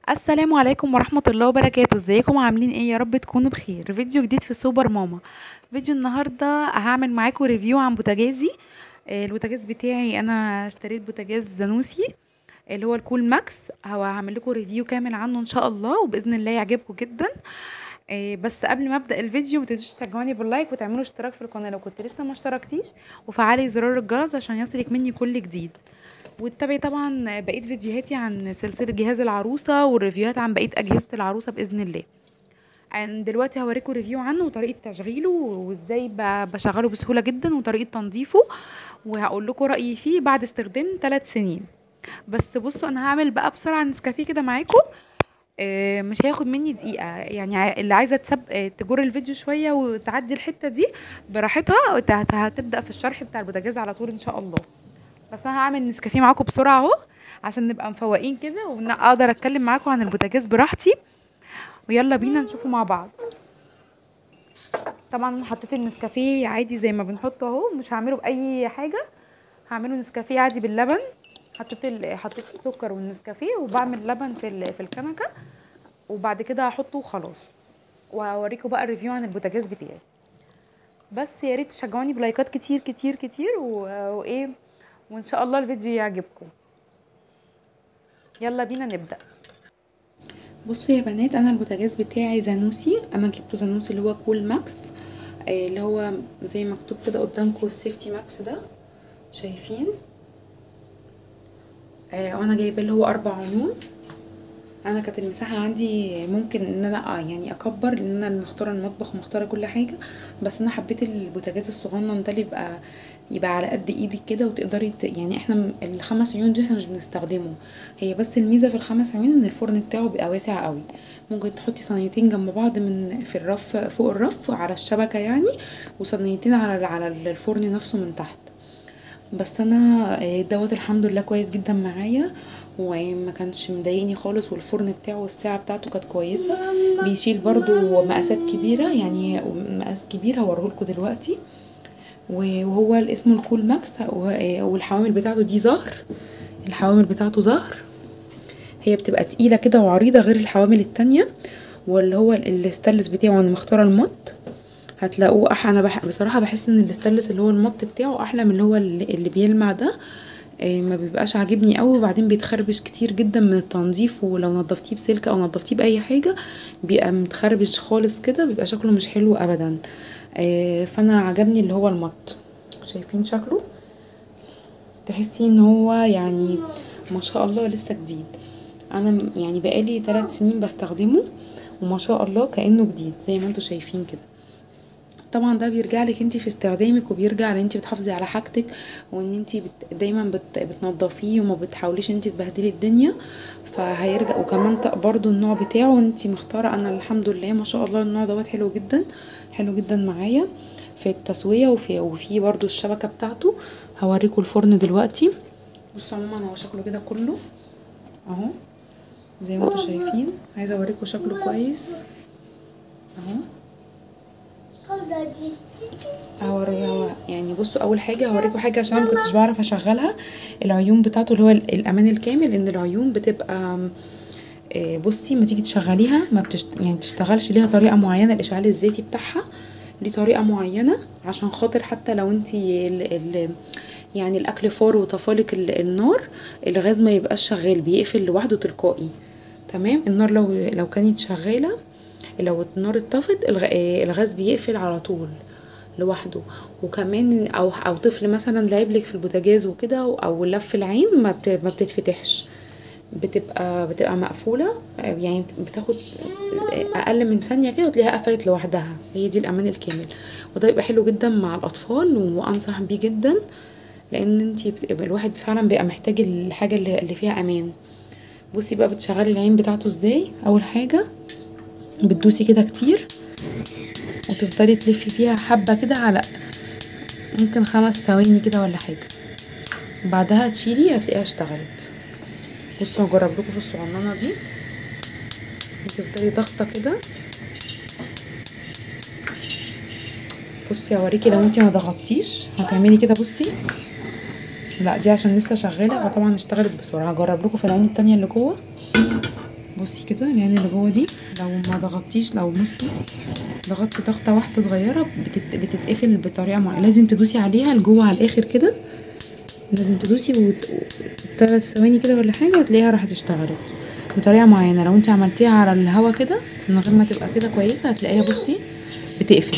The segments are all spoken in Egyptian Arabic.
السلام عليكم ورحمة الله وبركاته ازيكم عاملين ايه يا رب تكونوا بخير فيديو جديد في سوبر ماما فيديو النهاردة هعمل معاكم ريفيو عن بوتاجازي آه، البوتاجاز بتاعي انا اشتريت بوتاجاز زانوسي اللي هو الكول ماكس هو هعمل لكم ريفيو كامل عنه ان شاء الله وباذن الله يعجبكم جدا آه، بس قبل ما ابدا الفيديو ما تنسوش تشجعوني باللايك وتعملوا اشتراك في القناه لو كنت لسه ما اشتركتيش وفعلي زرار الجرس عشان يصلك مني كل جديد وتتابعي طبعا بقيه فيديوهاتي عن سلسله جهاز العروسه والريفيوهات عن بقيه اجهزه العروسه باذن الله أنا دلوقتي هوريكم ريفيو عنه وطريقه تشغيله وازاي ب- بشغله بسهوله جدا وطريقه تنظيفه وهقول لكم رايي فيه بعد استخدام 3 سنين بس بصوا انا هعمل بقى بسرعه نسكافيه كده معاكم آه، مش هياخد مني دقيقة يعني ع- اللي عايزة تسب آه، تجر الفيديو شوية وتعدي الحتة دي براحتها وت- هت- هتبدأ في الشرح بتاع البوتاجاز على طول ان شاء الله بس انا هعمل نسكافيه معاكم بسرعة اهو عشان نبقى مفوقين كده واقدر اتكلم معاكم عن البوتاجاز براحتي ويلا بينا نشوفه مع بعض طبعا انا حطيت النسكافيه عادي زي ما بنحطه اهو مش هعمله باي حاجه هعمله نسكافيه عادي باللبن حطيت ال... حطيت السكر والنسكافيه وبعمل لبن في ال... في الكنكه وبعد كده هحطه وخلاص وهوريكم بقى الريفيو عن البوتاجاز بتاعي بس يا ريت تشجعوني بلايكات كتير كتير كتير و... وايه وان شاء الله الفيديو يعجبكم يلا بينا نبدا بصوا يا بنات انا البوتاجاز بتاعي زانوسي انا جبته زانوسي اللي هو كول ماكس آه، اللي هو زي مكتوب كده قدامكم السيفتي ماكس ده شايفين آه وانا جايبه اللي هو اربع عيون انا كانت المساحه عندي ممكن ان انا آه يعني اكبر لان انا مختاره المطبخ ومختاره كل حاجه بس انا حبيت البوتاجاز الصغنن ده اللي يبقى يبقى على قد ايدك كده وتقدري ت... يعني احنا م- الخمس عيون دي احنا مش بنستخدمه هي بس الميزه في الخمس عيون ان الفرن بتاعه بيبقى واسع قوي ممكن تحطي صينيتين جنب بعض من في الرف فوق الرف على الشبكه يعني وصينيتين على على الفرن نفسه من تحت بس انا آه، دوت الحمد لله كويس جدا معايا وما كانش مضايقني خالص والفرن بتاعه والساعه بتاعته كانت كويسه بيشيل برضو مقاسات كبيره يعني مقاس كبير هوريهولكوا دلوقتي وهو اسمه الكول ماكس و- والحوامل بتاعته دي زهر الحوامل بتاعته زهر هي بتبقى تقيله كده وعريضه غير الحوامل التانية واللي هو ال- الستانلس بتاعه انا مختاره المط هتلاقوه أح انا بح... بصراحه بحس ان الستانلس اللي هو المط بتاعه احلى من اللي هو اللي, اللي بيلمع ده إيه ما بيبقاش عاجبني قوي وبعدين بيتخربش كتير جدا من التنظيف ولو نضفتيه بسلك او نضفتيه باي حاجه بيبقى متخربش خالص كده بيبقى شكله مش حلو ابدا إيه فانا عجبني اللي هو المط شايفين شكله تحسي ان هو يعني ما شاء الله لسه جديد انا م- يعني بقالي ثلاث سنين بستخدمه وما شاء الله كانه جديد زي ما انتم شايفين كده طبعا ده بيرجع لك انت في استخدامك وبيرجع ان انت بتحافظي على حاجتك وان انت بت... دايما بت... بتنضفيه وما بتحاوليش انت تبهدلي الدنيا فهيرجع وكمان ط- برضو النوع بتاعه انت مختاره انا الحمد لله ما شاء الله النوع دوت حلو جدا حلو جدا معايا في التسويه وفي وفي برضو الشبكه بتاعته هوريكم الفرن دلوقتي بصوا عموما هو شكله كده كله اهو زي ما انتم شايفين عايزه اوريكم شكله كويس اهو هوريها يعني بصوا اول حاجه هوريكم حاجه عشان أنا ما كنتش بعرف اشغلها العيون بتاعته اللي هو ال- الامان الكامل ان العيون بتبقى آم، آه، بصي ما تيجي تشغليها ما بتشت... يعني تشتغلش ليها طريقه معينه الاشعال الذاتي بتاعها ليه طريقه معينه عشان خاطر حتى لو انت ال... ال... يعني الاكل فار وطفالك ال... النار الغاز ما يبقاش شغال بيقفل لوحده تلقائي تمام النار لو لو كانت شغاله لو النار اتطفت الغ... آه، الغاز بيقفل على طول لوحده وكمان او او طفل مثلا لعب لك في البوتاجاز وكده او لف العين ما بت... ما بتتفتحش بتبقى بتبقى مقفوله آه، يعني بتاخد اقل من ثانيه كده وتلاقيها قفلت لوحدها هي دي الامان الكامل وده يبقى حلو جدا مع الاطفال وانصح بيه جدا لان انت الواحد فعلا بيبقى محتاج الحاجه اللي اللي فيها امان بصي بقى بتشغلي العين بتاعته ازاي اول حاجه بتدوسي كده كتير وتفضلي تلفي فيها حبة كده على ممكن خمس ثواني كده ولا حاجة بعدها تشيلي هتلاقيها اشتغلت بصوا هجرب لكم في الصغننة دي تفضلي ضغطة كده بصي هوريكي لو انتي ما ضغطتيش هتعملي كده بصي لا دي عشان لسه شغالة فطبعا اشتغلت بسرعة هجرب لكم في العين التانية اللي جوه بصي كده العين اللي جوه دي لو ما ضغطتيش لو بصي ضغطتي ضغطه واحده صغيره بتت... بتتقفل بطريقه معينه لازم تدوسي عليها لجوه على الاخر كده لازم تدوسي و... ثلاث ثواني كده ولا حاجه هتلاقيها راحت اشتغلت بطريقه معينه لو انت عملتيها على الهوا كده من غير ما تبقى كده كويسه هتلاقيها بصي بتقفل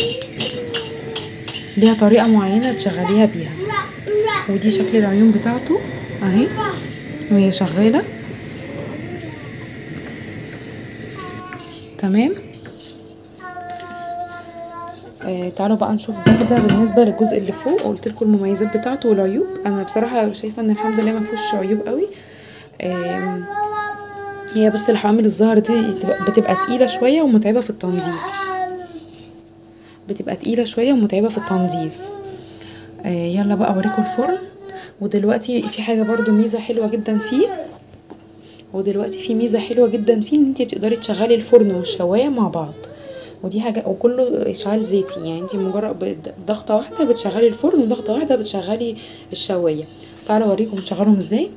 ليها طريقه معينه تشغليها بيها ودي شكل العيون بتاعته اهي وهي شغاله تمام آه تعالوا بقى نشوف ده كده بالنسبه للجزء اللي فوق قلت لكم المميزات بتاعته والعيوب انا بصراحه شايفه ان الحمد لله ما فيهوش عيوب قوي آه هي بس الحوامل الزهر دي بتبقى, بتبقى تقيله شويه ومتعبه في التنظيف بتبقى تقيله شويه ومتعبه في التنظيف آه يلا بقى اوريكم الفرن ودلوقتي في حاجه برضو ميزه حلوه جدا فيه ودلوقتي في ميزه حلوه جدا فيه ان انت بتقدري تشغلي الفرن والشوايه مع بعض ودي حاجه وكله اشعال زيتي يعني انت مجرد ضغطه واحده بتشغلي الفرن وضغطه واحده بتشغلي الشوايه تعالوا اوريكم تشغلهم ازاي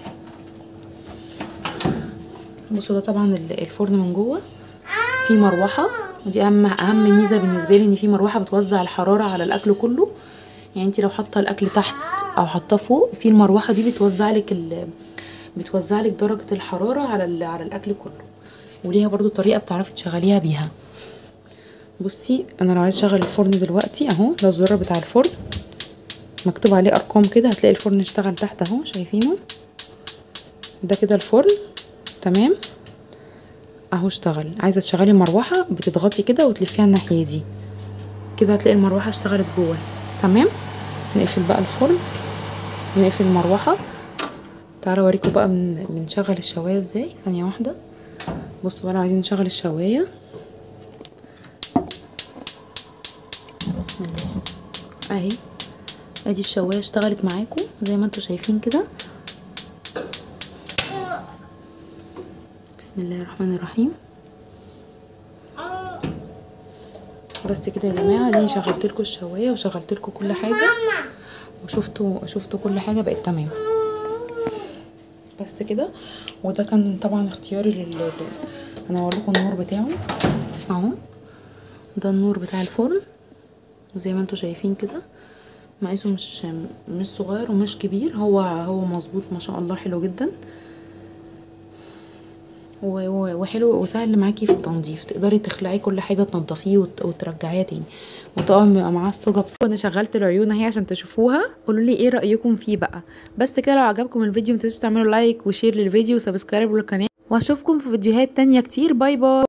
بصوا ده طبعا الفرن من جوه في مروحه ودي اهم اهم ميزه بالنسبه لي ان في مروحه بتوزع الحراره على الاكل كله يعني انت لو حاطه الاكل تحت او حاطاه فوق في المروحه دي بتوزع لك بتوزع لك درجه الحراره على على الاكل كله وليها برضو طريقه بتعرفي تشغليها بيها بصي انا لو عايز اشغل الفرن دلوقتي اهو ده الزرار بتاع الفرن مكتوب عليه ارقام كده هتلاقي الفرن اشتغل تحت اهو شايفينه ده كده الفرن تمام اهو اشتغل عايزه تشغلي مروحه بتضغطي كده وتلفيها الناحيه دي كده هتلاقي المروحه اشتغلت جوه تمام نقفل بقى الفرن نقفل المروحه تعالوا اوريكم بقى من بنشغل الشوايه ازاي ثانيه واحده بصوا بقى لو عايزين نشغل الشوايه بسم الله اهي ادي الشوايه اشتغلت معاكم زي ما انتم شايفين كده بسم الله الرحمن الرحيم بس كده يا جماعه دي شغلت لكم الشوايه وشغلت لكم كل حاجه وشفتوا شفتوا كل حاجه بقت تمام بس كده وده كان طبعا اختياري لل انا هقول لكم النور بتاعه اهو ده النور بتاع الفرن وزي ما انتم شايفين كده مقاسه مش مش صغير ومش كبير هو هو مظبوط ما شاء الله حلو جدا وحلو وسهل معاكي في التنظيف تقدري تخلعي كل حاجه تنضفيه وترجعيها تاني وطبعا بيبقى معاه الصوجه انا شغلت العيون اهي عشان تشوفوها قولوا لي ايه رايكم فيه بقى بس كده لو عجبكم الفيديو متنسوش تعملوا لايك وشير للفيديو وسبسكرايب للقناه واشوفكم في فيديوهات تانية كتير باي باي